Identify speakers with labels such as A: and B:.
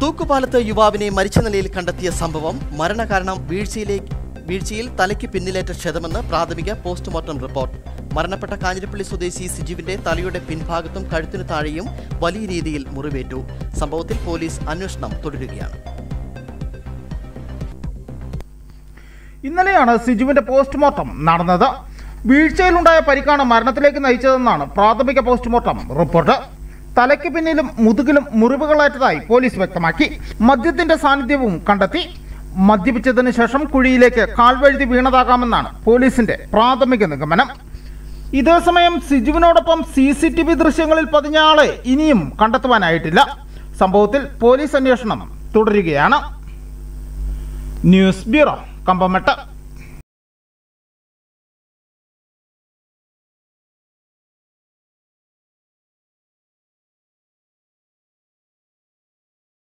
A: തൂക്കുപാലത്ത് യുവാവിനെ മരിച്ച നിലയിൽ കണ്ടെത്തിയ സംഭവം മരണകാരണം വീഴ്ചയിലെ വീഴ്ചയിൽ തലയ്ക്ക് പിന്നിലേറ്റ ക്ഷതമെന്ന് പ്രാഥമിക പോസ്റ്റ്മോർട്ടം റിപ്പോർട്ട് മരണപ്പെട്ട കാഞ്ഞിരപ്പള്ളി സ്വദേശി സിജുവിന്റെ തലയുടെ പിൻഭാഗത്തും കഴുത്തിനു താഴെയും വലിയ രീതിയിൽ മുറിവേറ്റു സംഭവത്തിൽ പോലീസ് അന്വേഷണം തുടരുകയാണ്
B: ഇന്നലെയാണ് സിജുവിന്റെ പോസ്റ്റ്മോർട്ടം നടന്നത് വീഴ്ചയിലുണ്ടായ പരിക്കാണ് മരണത്തിലേക്ക് നയിച്ചതെന്നാണ് പ്രാഥമിക പോസ്റ്റ്മോർട്ടം റിപ്പോർട്ട് തലയ്ക്ക് പിന്നിലും മുതുകിലും മുറിവുകളേറ്റതായി പോലീസ് വ്യക്തമാക്കി മദ്യത്തിന്റെ സാന്നിധ്യവും കണ്ടെത്തി മദ്യപിച്ചതിന് ശേഷം കുഴിയിലേക്ക് കാൽവഴുതി വീണതാകാമെന്നാണ് പോലീസിന്റെ പ്രാഥമിക നിഗമനം ഇതേസമയം സിജുവിനോടൊപ്പം സി സി ടി വി ദൃശ്യങ്ങളിൽ പതിഞ്ഞ ആളെ ഇനിയും കണ്ടെത്തുവാനായിട്ടില്ല സംഭവത്തിൽ പോലീസ് അന്വേഷണം തുടരുകയാണ് ന്യൂസ് ബ്യൂറോ കമ്പമെട്ട്